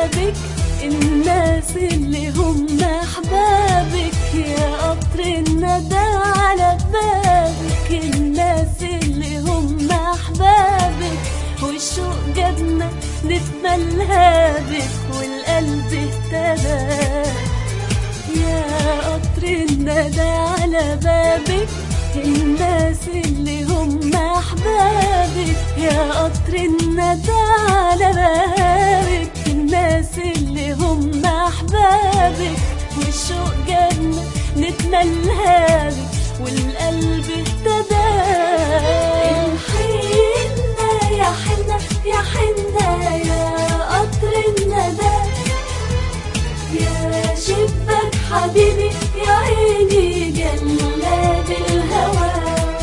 بابك الناس اللي هم أحبابك يا قطر الندى على بابك الناس اللي هم أحبابك والشوق جابنا نتملى بك والقلب اهتدى يا قطر الندى على بابك الناس اللي هم أحبابك يا قطر الندى على بابك الناس اللي هم أحبابك والشوق جابنا نتملى بك والقلب اهتدى الحنة يا حنة يا حنة يا قطر الندى يا شبك حبيبي يا عيني جلاد الهوى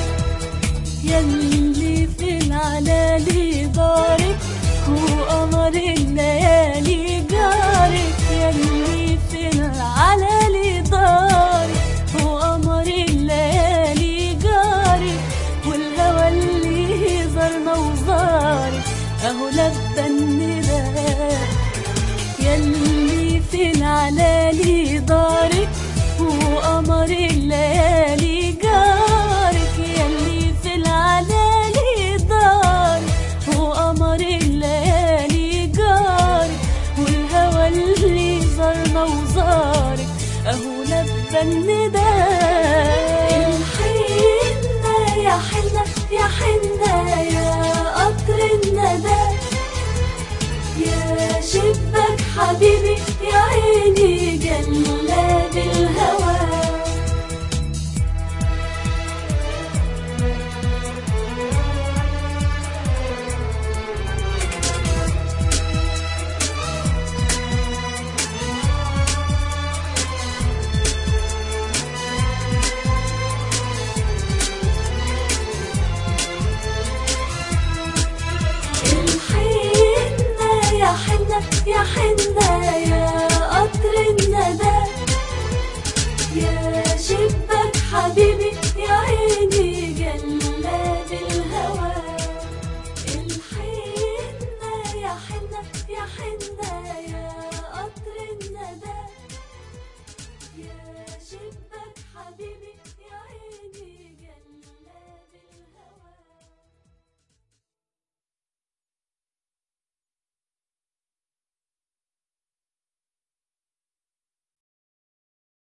يلي في العلالي دارك هو قمر الليالي جارك يلي في العلالي دارك هو قمر الليالي جارك والهوى اللي زارنا وزارك اهو لبى النداء يلي في العلالي دارك وقمر الليالي جارك يلي في العلالي دارك وقمر الليالي جارك والهوى اللي زارنا وزارك اهو لبى النداء الحنة يا حنة يا حنة يا قطر الندى يا شبك حبيبي